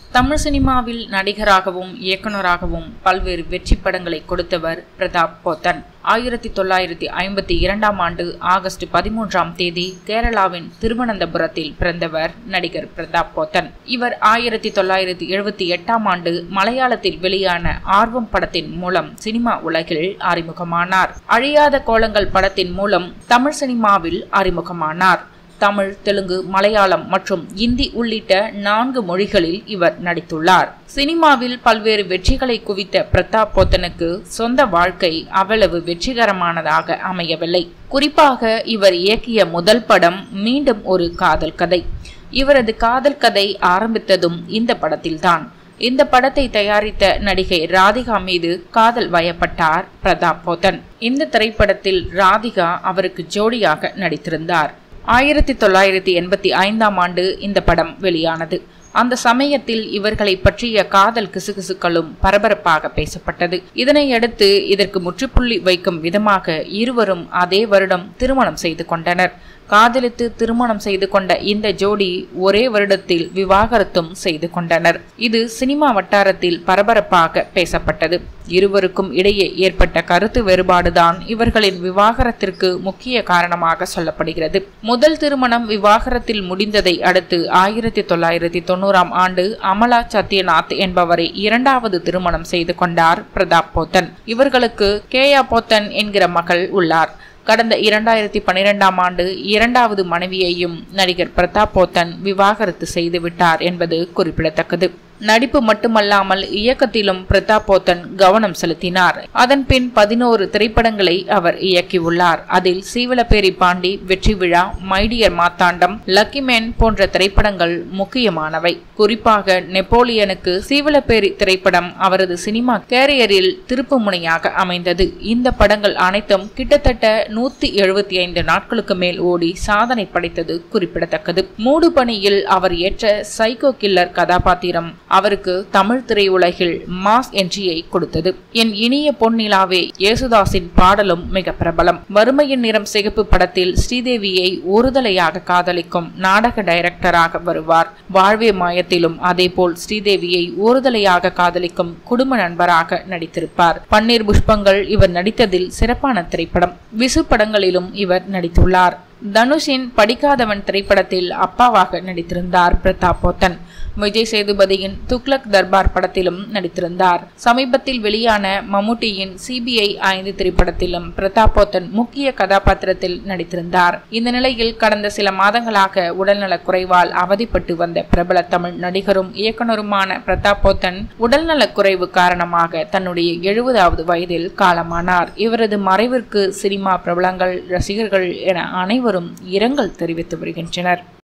தமிழ் சினிமாவில் நடிகராகவும் இயக்குனராகவும் பல்வேறு வெற்றி படங்களை கொடுத்தவர் பிரதாப் போத்தன் ஆயிரத்தி தொள்ளாயிரத்தி ஐம்பத்தி இரண்டாம் ஆண்டு ஆகஸ்ட் பதிமூன்றாம் தேதி கேரளாவின் திருவனந்தபுரத்தில் பிறந்தவர் நடிகர் பிரதாப் போத்தன் இவர் ஆயிரத்தி தொள்ளாயிரத்தி எழுபத்தி எட்டாம் ஆண்டு மலையாளத்தில் வெளியான ஆர்வம் படத்தின் மூலம் சினிமா உலகில் அறிமுகமானார் அழியாத கோலங்கள் படத்தின் மூலம் தமிழ் சினிமாவில் அறிமுகமானார் தமிழ் தெலுங்கு மலையாளம் மற்றும் இந்தி உள்ளிட்ட நான்கு மொழிகளில் இவர் நடித்துள்ளார் சினிமாவில் பல்வேறு வெற்றிகளை குவித்த பிரதாப் போத்தனுக்கு சொந்த வாழ்க்கை அவ்வளவு வெற்றிகரமானதாக அமையவில்லை குறிப்பாக இவர் இயக்கிய முதல் படம் மீண்டும் ஒரு காதல் கதை இவரது காதல் கதை ஆரம்பித்ததும் இந்த படத்தில்தான் இந்த படத்தை தயாரித்த நடிகை ராதிகா மீது காதல் வயப்பட்டார் பிரதாப் போத்தன் இந்த திரைப்படத்தில் ராதிகா அவருக்கு ஜோடியாக நடித்திருந்தார் ஆயிரத்தி தொள்ளாயிரத்தி எண்பத்தி ஐந்தாம் ஆண்டு இந்த படம் வெளியானது அந்த சமயத்தில் இவர்களை பற்றிய காதல் கிசுகிசுக்களும் பரபரப்பாக பேசப்பட்டது இதனையடுத்து இதற்கு முற்றுப்புள்ளி வைக்கும் விதமாக இருவரும் அதே வருடம் திருமணம் செய்து கொண்டனர் காதலித்து திருமணம் செய்து கொண்ட இந்த ஜோடி ஒரே வருடத்தில் விவாகரத்தும் செய்து கொண்டனர் இது சினிமா வட்டாரத்தில் பரபரப்பாக பேசப்பட்டது இருவருக்கும் இடையே ஏற்பட்ட கருத்து வேறுபாடுதான் இவர்களின் விவாகரத்திற்கு முக்கிய காரணமாக சொல்லப்படுகிறது முதல் திருமணம் விவாகரத்தில் முடிந்ததை அடுத்து ஆயிரத்தி தொள்ளாயிரத்தி தொண்ணூறாம் ஆண்டு அமலா சத்யநாத் என்பவரை இரண்டாவது திருமணம் செய்து கொண்டார் பிரதாப் போத்தன் இவர்களுக்கு கேயா போத்தன் என்கிற மகள் உள்ளார் கடந்த இரண்டாயிரத்தி பனிரெண்டாம் ஆண்டு இரண்டாவது மனைவியையும் நடிகர் பிரதாப் போத்தன் விவாகரத்து செய்துவிட்டார் என்பது குறிப்பிடத்தக்கது நடிப்பு மட்டுமல்லாமல் இயக்கத்திலும் பிரதாப் போத்தன் கவனம் செலுத்தினார் அதன் பின் பதினோரு திரைப்படங்களை அவர் இயக்கியுள்ளார் அதில் சீவலப்பேரி பாண்டி வெற்றி விழா மைடியர் மாத்தாண்டம் லக்கி மேன் போன்ற திரைப்படங்கள் முக்கியமானவை குறிப்பாக நெப்போலியனுக்கு சீவலப்பேரி திரைப்படம் அவரது சினிமா கேரியரில் திருப்பு முனையாக அமைந்தது இந்த படங்கள் அனைத்தும் கிட்டத்தட்ட நூத்தி எழுபத்தி ஐந்து நாட்களுக்கு மேல் ஓடி சாதனை படைத்தது குறிப்பிடத்தக்கது மூடு பணியில் அவர் ஏற்ற சைக்கோ கில்லர் கதாபாத்திரம் அவருக்கு தமிழ் திரையுலகில் மாஸ் என்ட்ரியை கொடுத்தது என் இனிய பொன்னிலாவே இயேசுதாஸின் பாடலும் மிக பிரபலம் வறுமையின் நிறம் சிகப்பு படத்தில் ஸ்ரீதேவியை ஒருதலையாக காதலிக்கும் நாடக டைரக்டராக வருவார் வாழ்வே மாயத்திலும் அதேபோல் ஸ்ரீதேவியை ஒருதலையாக காதலிக்கும் குடும்ப நண்பராக நடித்திருப்பார் பன்னீர் புஷ்பங்கள் இவர் நடித்ததில் சிறப்பான திரைப்படம் விசு படங்களிலும் இவர் நடித்துள்ளார் தனுஷின் படிக்காதவன் திரைப்படத்தில் அப்பாவாக நடித்திருந்தார் பிரதாப் போத்தன் விஜய் சேதுபதியின் துக்ளக் தர்பார் படத்திலும் நடித்திருந்தார் சமீபத்தில் வெளியான மம்முட்டியின் சிபிஐ ஐந்து திரைப்படத்திலும் பிரதாப் போத்தன் முக்கிய கதாபாத்திரத்தில் நடித்திருந்தார் இந்த நிலையில் கடந்த சில மாதங்களாக உடல்நலக் குறைவால் அவதிப்பட்டு வந்த பிரபல தமிழ் நடிகரும் இயக்குனருமான பிரதாப் போத்தன் உடல்நலக் குறைவு காரணமாக தன்னுடைய எழுபதாவது வயதில் காலமானார் இவரது மறைவிற்கு சினிமா பிரபலங்கள் ரசிகர்கள் என அனைவரும் இரங்கல் தெரிவித்து வருகின்றனர்